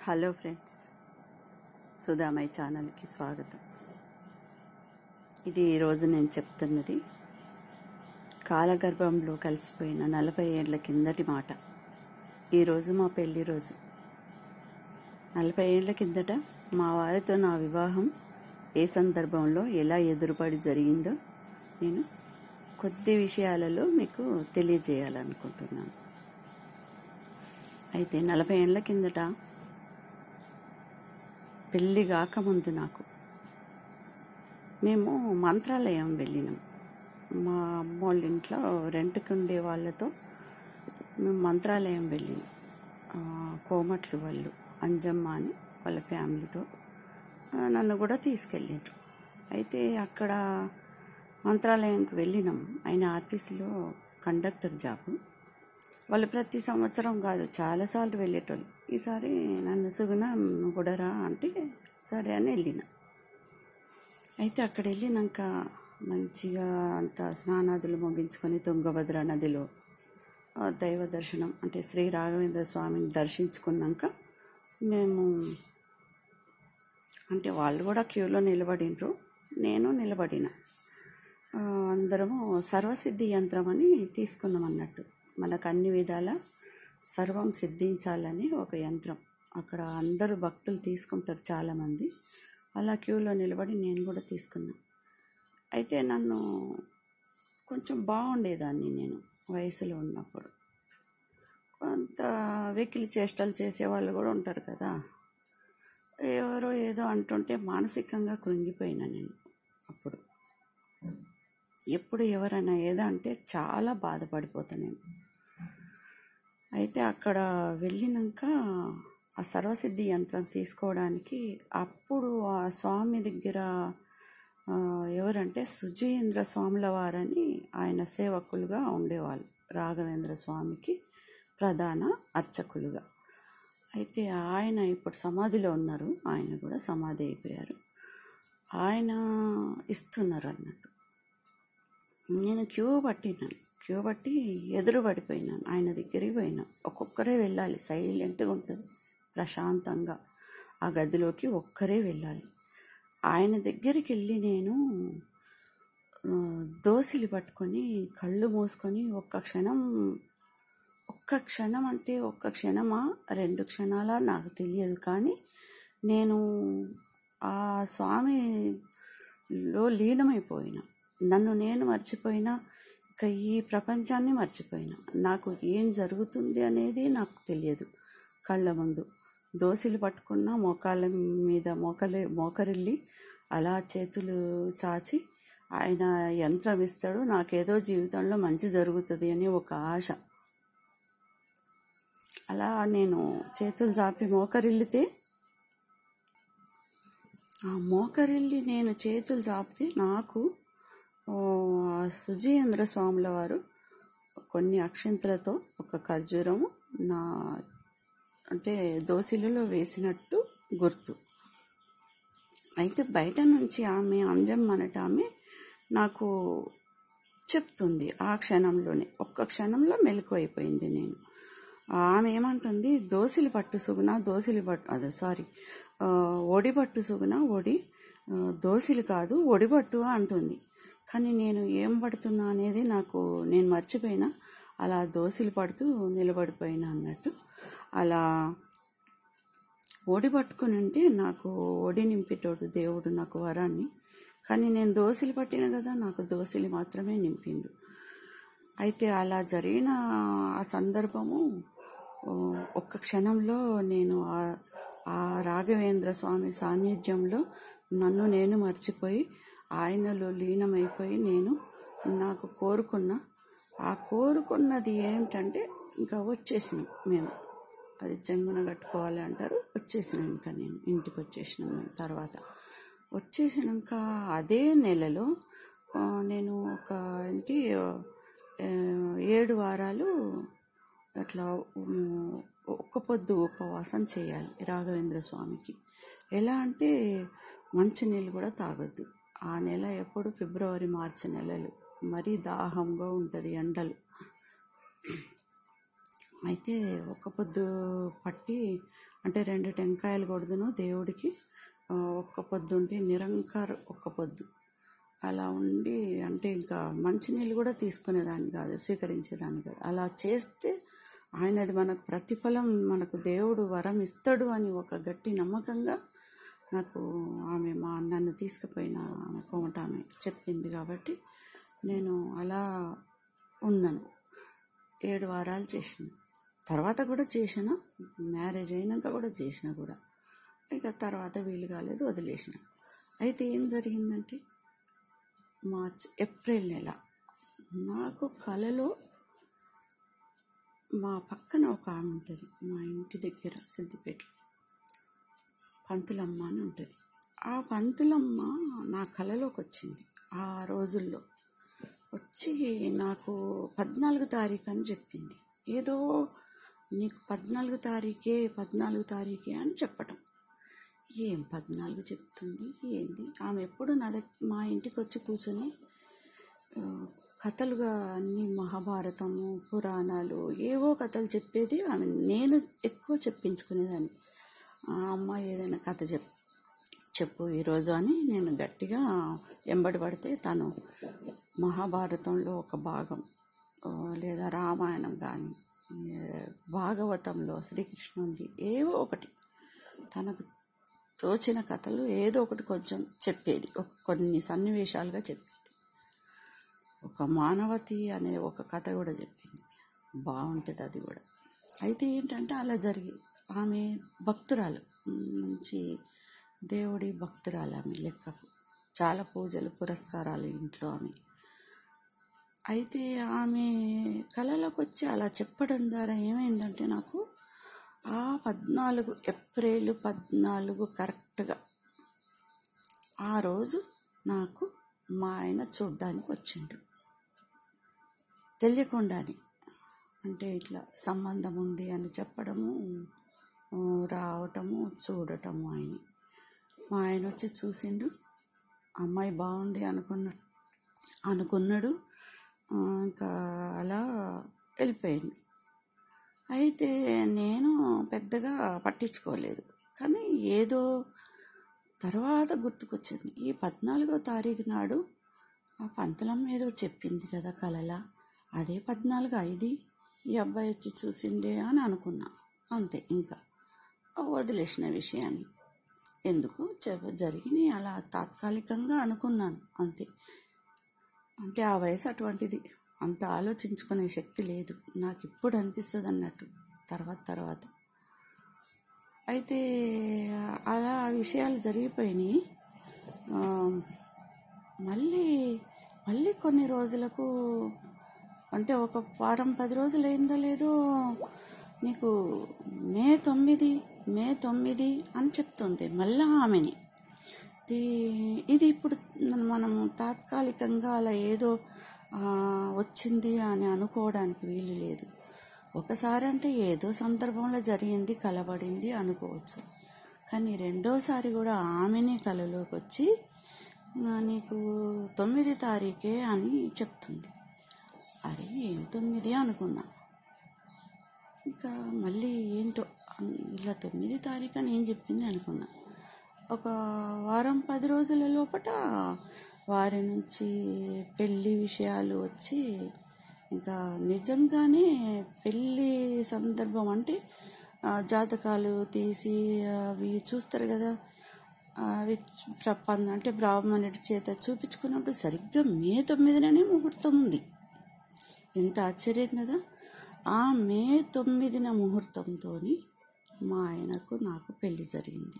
hello friends Sudhamayya ఛానల్కి స్వాగతం ఇది ఈరోజు నేను చెప్తున్నది కాలగర్భంలో కలిసిపోయిన నలభై ఏళ్ల కిందటి మాట ఈరోజు మా పెళ్లి రోజు నలభై ఏళ్ల కిందట మా వారితో నా వివాహం ఏ సందర్భంలో ఎలా ఎదురుపడి జరిగిందో నేను కొద్ది విషయాలలో మీకు తెలియజేయాలనుకుంటున్నాను అయితే నలభై ఏళ్ల కిందట పెళ్ళి కాకముందు నాకు మేము మంత్రాలయం వెళ్ళినాం మా అమ్మ వాళ్ళ ఇంట్లో రెంట్కి ఉండే వాళ్ళతో మేము మంత్రాలయం వెళ్ళినాం ఆ, కోమట్లు వాళ్ళు అంజమ్మ అని వాళ్ళ ఫ్యామిలీతో ఆ, నన్ను కూడా తీసుకెళ్ళారు అయితే అక్కడ మంత్రాలయంకి వెళ్ళినాం ఆయన ఆర్టీసీలో కండక్టర్ జాబు వాళ్ళు ప్రతి సంవత్సరం కాదు చాలాసార్లు వెళ్ళేటోళ్ళు ఈసారి నన్ను సుగుణ నువ్వు కూడా రా అంటే సరే అని వెళ్ళిన అయితే అక్కడ వెళ్ళినాక మంచిగా అంత స్నానాదులు ముగించుకొని తుంగభద్ర నదిలో ఆ, దైవ దర్శనం అంటే శ్రీ రాఘవేంద్ర స్వామిని దర్శించుకున్నాక మేము అంటే వాళ్ళు కూడా క్యూలో నిలబడినరు నేను నిలబడిన ఆ, అందరము సర్వసిద్ధి యంత్రం అని తీసుకున్నాం అన్నట్టు మనకు అన్ని విధాల సర్వం సిద్ధించాలని ఒక యంత్రం అక్కడ అందరూ భక్తులు తీసుకుంటారు చాలామంది అలా క్యూలో నిలబడి నేను కూడా తీసుకున్నా అయితే నన్ను కొంచెం బాగుండేదాన్ని నేను వయసులో ఉన్నప్పుడు కొంత వెకిలి చేష్టలు చేసేవాళ్ళు కూడా ఉంటారు కదా ఎవరో ఏదో అంటుంటే మానసికంగా కృంగిపోయినా నేను అప్పుడు ఎప్పుడు ఎవరైనా ఏదో అంటే చాలా బాధపడిపోతా నేను అయితే అక్కడ వెళ్ళినాక ఆ సర్వసిద్ధి యంత్రం తీసుకోవడానికి అప్పుడు ఆ స్వామి దగ్గర ఆ, ఎవరంటే సుజయేంద్ర స్వాముల వారని ఆయన సేవకులుగా ఉండేవాళ్ళు రాఘవేంద్ర స్వామికి ప్రధాన అర్చకులుగా అయితే ఆయన ఇప్పుడు సమాధిలో ఉన్నారు ఆయన కూడా సమాధి అయిపోయారు ఆయన ఇస్తున్నారు అన్నట్టు నేను క్యూ పట్టినాను క్యూ పట్టి ఎదురు పడిపోయినాను ఆయన దగ్గరికి పోయినా ఒక్కొక్కరే వెళ్ళాలి సైలెంట్గా ఉంటుంది ప్రశాంతంగా ఆ గదిలోకి ఒక్కరే వెళ్ళాలి ఆయన దగ్గరికి వెళ్ళి నేను ఆ, దోసిలి పట్టుకొని కళ్ళు మూసుకొని ఒక్క క్షణం ఒక్క క్షణం అంటే ఒక్క క్షణమా రెండు క్షణాలా నాకు తెలియదు కానీ నేను ఆ స్వామిలో లీనమైపోయినా నన్ను నేను మర్చిపోయినా ఇక ఈ ప్రపంచాన్ని మర్చిపోయినా నాకు ఏం జరుగుతుంది అనేది నాకు తెలియదు కళ్ళ ముందు దోసిలు పట్టుకున్న మోకాళ్ళ మీద మోకలి మోకరిల్లి అలా చేతులు చాచి ఆయన యంత్రం ఇస్తాడు నాకేదో జీవితంలో మంచి జరుగుతుంది అని ఒక ఆశ అలా నేను చేతులు చాపి మోకరిల్లితే ఆ మోకరిల్లి నేను చేతులు చాపితే నాకు ఆ, సుజయేంద్ర స్వాముల వారు కొన్ని అక్షంతలతో ఒక ఖర్జూరము నా అంటే దోసిలలో వేసినట్టు గుర్తు అయితే బయట నుంచి ఆమె అంజమ్మ అనట ఆమె నాకు చెప్తుంది ఆ క్షణంలోనే ఒక్క క్షణంలో మెలకు అయిపోయింది నేను ఆమె ఏమంటుంది దోసిలి పట్టు సుగుణ దోసిలి పట్టు అదే సారీ ఒడి పట్టు సుగుణ ఒడి ఆ, దోసిలి కాదు ఒడి పట్టు అంటుంది కానీ నేను ఏం పడుతున్నా అనేది నాకు నేను మర్చిపోయినా అలా దోసిలి పడుతూ నిలబడిపోయినా అన్నట్టు అలా ఒడి పట్టుకుని ఉంటే నాకు ఒడి నింపేటోడు దేవుడు నాకు వరాన్ని కానీ నేను దోసిలి పట్టిన కదా నాకు దోసిలి మాత్రమే నింపిండు అయితే అలా జరిగిన ఆ సందర్భము ఓ, ఒక్క క్షణంలో నేను ఆ- ఆ రాఘవేంద్ర స్వామి సాన్నిధ్యంలో నన్ను నేను మర్చిపోయి ఆయనలో లీనమైపోయి నేను నాకు కోరుకున్న ఆ కోరుకున్నది ఏంటంటే ఇంకా వచ్చేసినాం మేము అది చెంగున కట్టుకోవాలి అంటారు వచ్చేసినాం ఇంకా నేను ఇంటికి వచ్చేసినాం మేము తర్వాత వచ్చేసినాక అదే నెలలో ఆ, నేను ఒక ఏంటి ఆ, ఏడు వారాలు అట్లా ఉమ్, ఒక్క పొద్దు ఉపవాసం చేయాలి రాఘవేంద్ర స్వామికి ఎలా అంటే మంచినీళ్ళు కూడా తాగొద్దు ఆ నెల ఎప్పుడు ఫిబ్రవరి మార్చి నెలలు మరీ దాహంగా ఉంటుంది ఎండలు అయితే ఒక్క పొద్దు పట్టి అంటే రెండు టెంకాయలు కొడుదును దేవుడికి ఆ, ఒక్క పొద్దు ఉండి నిరంకార ఒక్క పొద్దు అలా ఉండి అంటే ఇంకా మంచినీళ్ళు కూడా తీసుకునేదాన్ని కాదు స్వీకరించేదాన్ని కాదు అలా చేస్తే ఆయనది మనకు ప్రతిఫలం మనకు దేవుడు వరం ఇస్తాడు అని ఒక గట్టి నమ్మకంగా నాకు ఆమె మా నన్ను తీసుకుపోయిన ఆమె కోమట ఆమె చెప్పింది కాబట్టి నేను అలా ఉన్నాను ఏడు వారాలు చేసిన తర్వాత కూడా చేసిన మ్యారేజ్ అయినాక కూడా చేసిన కూడా ఇక తర్వాత వీలు కాలేదు వదిలేసిన అయితే ఏం జరిగిందంటే మార్చ్ ఏప్రిల్ నెల నాకు కలలో మా పక్కన ఒక ఆమె ఉంటుంది మా ఇంటి దగ్గర సిద్దిపేటలో పంతులమ్మ అని ఉంటుంది ఆ పంతులమ్మ నా కలలోకి వచ్చింది ఆ రోజుల్లో వచ్చి నాకు పద్నాలుగు తారీఖు అని చెప్పింది ఏదో నీకు పద్నాలుగు తారీఖే పద్నాలుగు తారీఖే అని చెప్పటం ఏం పద్నాలుగు చెప్తుంది ఏంది ఆమె ఎప్పుడు నా దగ్గర మా ఇంటికి వచ్చి కూర్చొని ఆ, కథలుగా అన్ని మహాభారతము పురాణాలు ఏవో కథలు చెప్పేది ఆమె నేను ఎక్కువ చెప్పించుకునేదాన్ని ఆ అమ్మాయి ఏదైనా కథ చెప్ చెప్పు ఈరోజు అని నేను గట్టిగా ఎంబడి పడితే తను మహాభారతంలో ఒక భాగం ఆ, లేదా రామాయణం కానీ భాగవతంలో శ్రీకృష్ణుంది ఏవో ఒకటి తనకు తోచిన కథలు ఏదో ఒకటి కొంచెం చెప్పేది ఒక కొన్ని సన్నివేశాలుగా చెప్పేది ఒక మానవతి అనే ఒక కథ కూడా చెప్పింది బాగుంటుంది అది కూడా అయితే ఏంటంటే అలా జరిగి ఆమె భక్తురాలు మంచి దేవుడి భక్తురాలు ఆమె లెక్కకు చాలా పూజలు పురస్కారాలు ఇంట్లో ఆమె అయితే ఆమె కళలోకి వచ్చి అలా చెప్పడం ద్వారా ఏమైందంటే నాకు ఆ పద్నాలుగు ఏప్రిల్ పద్నాలుగు కరెక్ట్గా ఆ రోజు నాకు మా ఆయన చూడ్డానికి వచ్చిండు తెలియకుండానే అంటే ఇట్లా సంబంధం ఉంది అని చెప్పడము ఆ, రావటము చూడటము ఆయన మా ఆయన వచ్చి చూసిండు అమ్మాయి బాగుంది అనుకున్న అనుకున్నాడు ఆ, ఇంకా అలా వెళ్ళిపోయింది అయితే నేను పెద్దగా పట్టించుకోలేదు కానీ ఏదో తర్వాత గుర్తుకొచ్చింది ఈ పద్నాలుగో తారీఖు నాడు ఆ పంతలమ్మ ఏదో చెప్పింది కదా కలలా అదే పద్నాలుగు ఐదు ఈ అబ్బాయి వచ్చి చూసిండే అని అనుకున్నా అంతే ఇంకా వదిలేసిన విషయాన్ని ఎందుకు చె- జరిగినాయి అలా తాత్కాలికంగా అనుకున్నాను అంతే అంటే ఆ వయసు అటువంటిది అంత ఆలోచించుకునే శక్తి లేదు నాకు ఇప్పుడు అనిపిస్తుంది అన్నట్టు తర్వాత తర్వాత అయితే అలా ఆ విషయాలు జరిగిపోయినాయి ఆ, మళ్ళీ మళ్ళీ కొన్ని రోజులకు అంటే ఒక వారం పది రోజులు అయిందో లేదో నీకు మే తొమ్మిది మే తొమ్మిది అని చెప్తుంది మళ్ళా ఆమెని ఇది- ఇది ఇప్పుడు మనము తాత్కాలికంగా అలా ఏదో ఆ, వచ్చింది అని అనుకోవడానికి వీలు లేదు ఒకసారి అంటే ఏదో సందర్భంలో జరిగింది కలబడింది అనుకోవచ్చు కానీ రెండోసారి కూడా ఆమెనే కలలోకి వచ్చి "ఆ, నీకు తొమ్మిది తారీఖే అని చెప్తుంది అరే ఏం తొమ్మిది అనుకున్నా ఇంకా మళ్ళీ ఏంటో అన్- ఇలా తొమ్మిది తారీఖు అని ఏం చెప్పింది అనుకున్నా ఒక వారం పది రోజుల లోపట వారి నుంచి పెళ్ళి విషయాలు వచ్చి ఇంకా నిజంగానే పెళ్ళి సందర్భం అంటే ఆ, జాతకాలు తీసి అవి చూస్తారు కదా అవి ప్రపంచ అంటే బ్రాహ్మణుడి చేత చూపించుకున్నప్పుడు సరిగ్గా మే తొమ్మిదిననే ముహూర్తం ఉంది ఎంత ఆశ్చర్యం కదా ఆ మే తొమ్మిదిన ముహూర్తంతో మా ఆయనకు నాకు పెళ్లి జరిగింది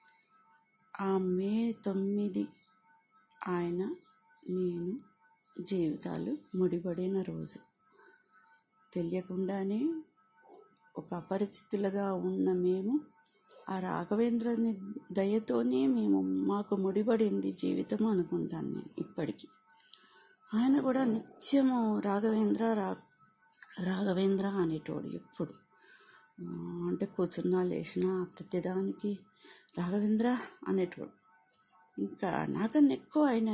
ఆ మే తొమ్మిది ఆయన నేను జీవితాలు ముడిపడిన రోజు తెలియకుండానే ఒక అపరిచితులుగా ఉన్న మేము ఆ రాఘవేంద్రని దయతోనే మేము మాకు ముడిపడింది జీవితం అనుకుంటాను నేను ఇప్పటికీ ఆయన కూడా నిత్యము రాఘవేంద్ర రా రాఘవేంద్ర అనేటోడు ఎప్పుడు ఆ, అంటే కూర్చున్నా లేచినా ప్రతిదానికి రాఘవేంద్ర అనేటోడు ఇంకా నాకన్నా ఎక్కువ ఆయన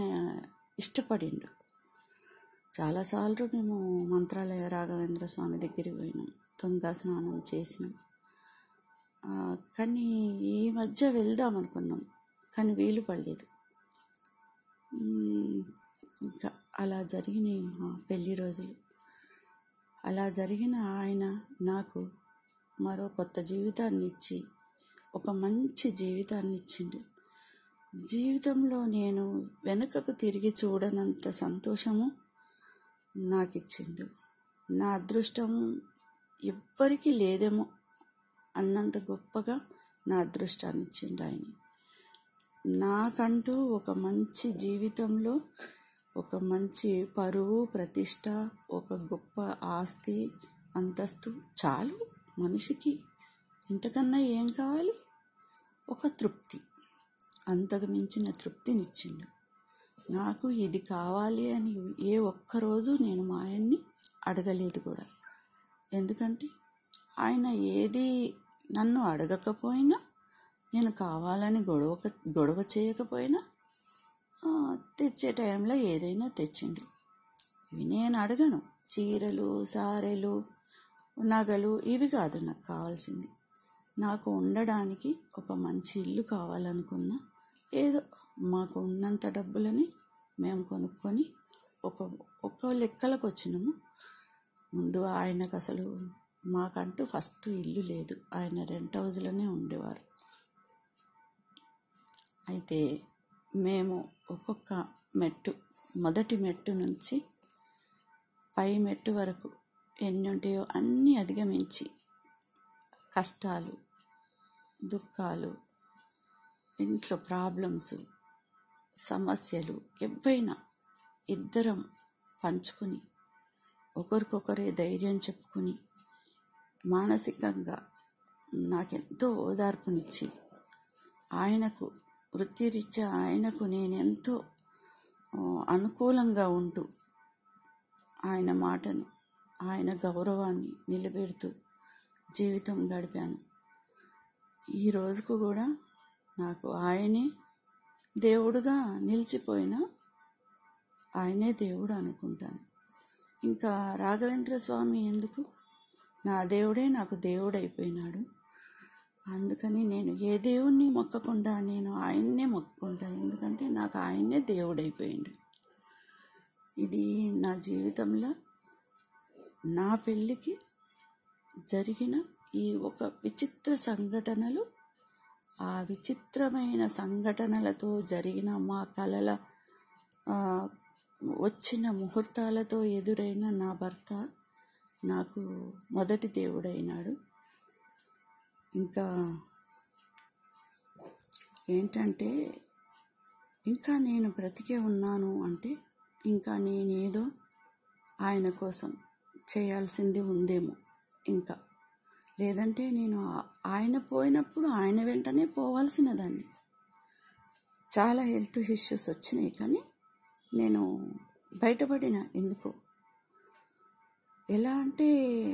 ఇష్టపడిండు చాలాసార్లు మేము మంత్రాలయ రాఘవేంద్ర స్వామి దగ్గరికి పోయినాం తుంగా స్నానం చేసినాం ఆ, కానీ ఈ మధ్య వెళ్దాం అనుకున్నాం కానీ వీలు పడలేదు మ్మ్, ఇంకా అలా జరిగినాయి మా పెళ్లి రోజులు అలా జరిగిన ఆయన నాకు మరో కొత్త జీవితాన్ని ఇచ్చి ఒక మంచి జీవితాన్ని ఇచ్చిండు జీవితంలో నేను వెనుకకు తిరిగి చూడనంత సంతోషము నాకు ఇచ్చిండు నా అదృష్టం ఎవ్వరికీ లేదేమో అన్నంత గొప్పగా నా అదృష్టాన్ని ఇచ్చిండు ఆయన నాకంటూ ఒక మంచి జీవితంలో ఒక మంచి పరువు ప్రతిష్ట ఒక గొప్ప ఆస్తి అంతస్తు చాలు మనిషికి ఇంతకన్నా ఏం కావాలి ఒక తృప్తి అంతకు మించిన తృప్తినిచ్చిండు నాకు ఇది కావాలి అని ఏ ఒక్కరోజు నేను మా ఆయన్ని అడగలేదు కూడా ఎందుకంటే ఆయన ఏది నన్ను అడగకపోయినా నేను కావాలని గొడవ గొడవ చేయకపోయినా ఆ, తెచ్చే టైంలో ఏదైనా తెచ్చిండు ఇవి నేను అడగను చీరలు సారెలు నగలు ఇవి కాదు నాకు కావాల్సింది నాకు ఉండడానికి ఒక మంచి ఇల్లు కావాలనుకున్నా ఏదో మాకు ఉన్నంత డబ్బులని మేము కొనుక్కొని ఒక ఒక లెక్కలకు వచ్చినాము ముందు ఆయనకు అసలు మాకంటూ ఫస్ట్ ఇల్లు లేదు ఆయన రెంట్ హౌస్లోనే ఉండేవారు అయితే మేము ఒక్కొక్క మెట్టు మొదటి మెట్టు నుంచి పై మెట్టు వరకు ఎన్ని ఉంటాయో అన్నీ అధిగమించి కష్టాలు దుఃఖాలు ఇంట్లో ప్రాబ్లమ్స్ సమస్యలు ఎవైనా ఇద్దరం పంచుకుని ఒకరికొకరే ధైర్యం చెప్పుకుని మానసికంగా నాకెంతో ఓదార్పునిచ్చి ఆయనకు వృత్తిరీత్యా ఆయనకు నేనెంతో ఆ, అనుకూలంగా ఉంటూ ఆయన మాటను ఆయన గౌరవాన్ని నిలబెడుతూ జీవితం గడిపాను ఈ రోజుకు కూడా నాకు ఆయనే దేవుడుగా నిలిచిపోయిన ఆయనే దేవుడు అనుకుంటాను ఇంకా రాఘవేంద్ర స్వామి ఎందుకు నా దేవుడే నాకు దేవుడైపోయినాడు అందుకని నేను ఏ దేవుణ్ణి మొక్కకుండా నేను ఆయన్నే మొక్కుకుంటా ఎందుకంటే నాకు ఆయన్నే దేవుడైపోయిండు ఇది నా జీవితంలో నా పెళ్ళికి జరిగిన ఈ ఒక విచిత్ర సంఘటనలు ఆ విచిత్రమైన సంఘటనలతో జరిగిన మా కలల ఆ, వచ్చిన ముహూర్తాలతో ఎదురైన నా భర్త నాకు మొదటి దేవుడైనాడు ఇంకా ఏంటంటే ఇంకా నేను బ్రతికే ఉన్నాను అంటే ఇంకా నేనేదో ఆయన కోసం చేయాల్సింది ఉందేమో ఇంకా లేదంటే నేను ఆ- ఆయన పోయినప్పుడు ఆయన వెంటనే పోవాల్సిన దాన్ని చాలా హెల్త్ ఇష్యూస్ వచ్చినాయి కానీ నేను బయటపడిన ఎందుకో ఎలా అంటే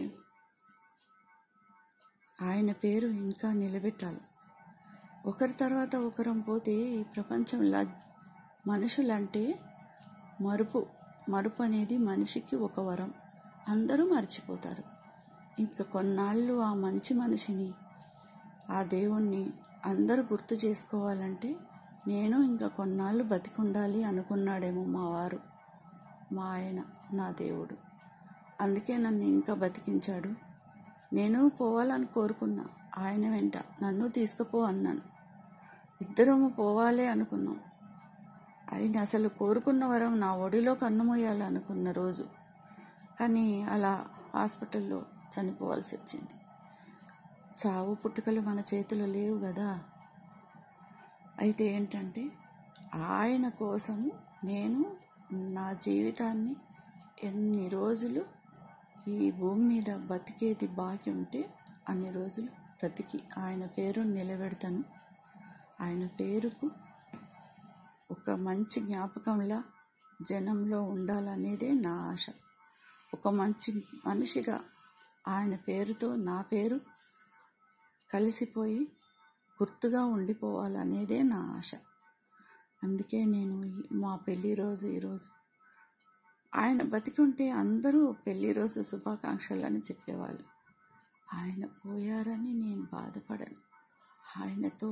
ఆయన పేరు ఇంకా నిలబెట్టాలి ఒకరి తర్వాత ఒకరం పోతే ఈ ప్రపంచంలో మనుషులంటే మరుపు మరుపు అనేది మనిషికి ఒక వరం అందరూ మర్చిపోతారు ఇంకా కొన్నాళ్ళు ఆ మంచి మనిషిని ఆ దేవుణ్ణి అందరూ గుర్తు చేసుకోవాలంటే నేను ఇంకా కొన్నాళ్ళు బతికుండాలి అనుకున్నాడేమో మా వారు మా ఆయన నా దేవుడు అందుకే నన్ను ఇంకా బతికించాడు నేను పోవాలని కోరుకున్నా ఆయన వెంట నన్ను తీసుకుపో అన్నాను ఇద్దరము పోవాలి అనుకున్నాం ఆయన అసలు కోరుకున్న వరం నా ఒడిలో కన్నుమోయాలి అనుకున్న రోజు కానీ అలా హాస్పిటల్లో చనిపోవాల్సి వచ్చింది చావు పుట్టుకలు మన చేతిలో లేవు కదా అయితే ఏంటంటే ఆయన కోసము నేను నా జీవితాన్ని ఎన్ని రోజులు ఈ భూమి మీద బతికేది బాకి ఉంటే అన్ని రోజులు బ్రతికి ఆయన పేరు నిలబెడతాను ఆయన పేరుకు ఒక మంచి జ్ఞాపకంలా జనంలో ఉండాలనేదే నా ఆశ ఒక మంచి మనిషిగా ఆయన పేరుతో నా పేరు కలిసిపోయి గుర్తుగా ఉండిపోవాలనేదే నా ఆశ అందుకే నేను ఈ- మా పెళ్లి రోజు ఈరోజు ఆయన బతికుంటే అందరూ పెళ్లి రోజు శుభాకాంక్షలు అని చెప్పేవాళ్ళు ఆయన పోయారని నేను బాధపడను ఆయనతో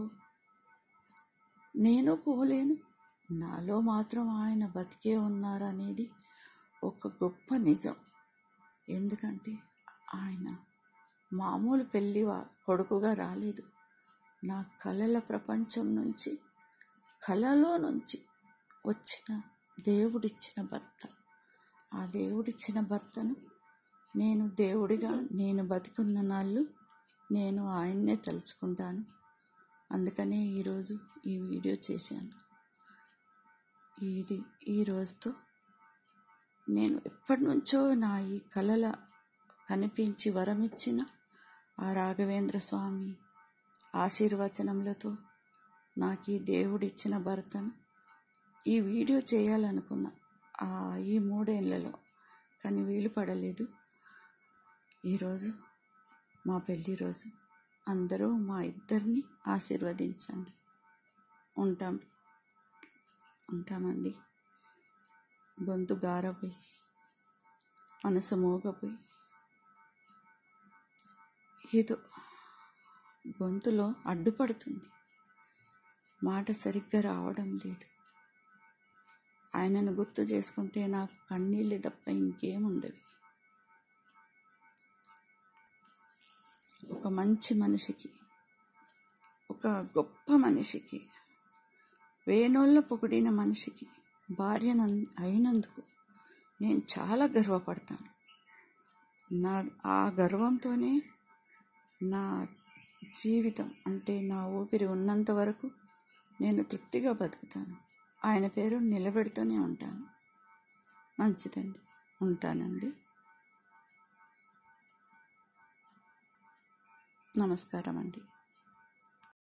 నేను పోలేను నాలో మాత్రం ఆయన బతికే ఉన్నారనేది ఒక గొప్ప నిజం ఎందుకంటే ఆయన మామూలు పెళ్ళి వా- కొడుకుగా రాలేదు నా కలల ప్రపంచం నుంచి కలలో నుంచి వచ్చిన దేవుడిచ్చిన భర్త ఆ దేవుడిచ్చిన భర్తను నేను దేవుడిగా నేను బతికున్న నాళ్ళు నేను ఆయన్నే తలుచుకుంటాను అందుకనే ఈరోజు ఈ వీడియో చేశాను ఇది ఈ రోజుతో నేను ఎప్పటి నుంచో నా ఈ కలల కనిపించి వరమిచ్చిన ఆ రాఘవేంద్ర స్వామి ఆశీర్వచనములతో నాకు ఈ దేవుడిచ్చిన భర్తను ఈ వీడియో చేయాలనుకున్నా ఆ ఈ మూడేళ్లలో కానీ వీలు పడలేదు ఈరోజు మా పెళ్లి రోజు అందరూ మా ఇద్దరిని ఆశీర్వదించండి ఉంటాం ఉంటామండి గొంతు గారపోయి మనసు మోగపోయి ఏదో గొంతులో అడ్డుపడుతుంది మాట సరిగ్గా రావడం లేదు ఆయనను గుర్తు చేసుకుంటే నాకు కన్నీళ్ళు తప్ప ఇంకేముండవి ఒక మంచి మనిషికి ఒక గొప్ప మనిషికి వేణోళ్ళ పొగిడిన మనిషికి భార్య అయినందుకు నేను చాలా గర్వపడతాను నా ఆ గర్వంతోనే నా జీవితం అంటే నా ఊపిరి ఉన్నంత వరకు నేను తృప్తిగా బతుకుతాను ఆయన పేరు నిలబెడుతూనే ఉంటాను మంచిదండి ఉంటానండి నమస్కారం అండి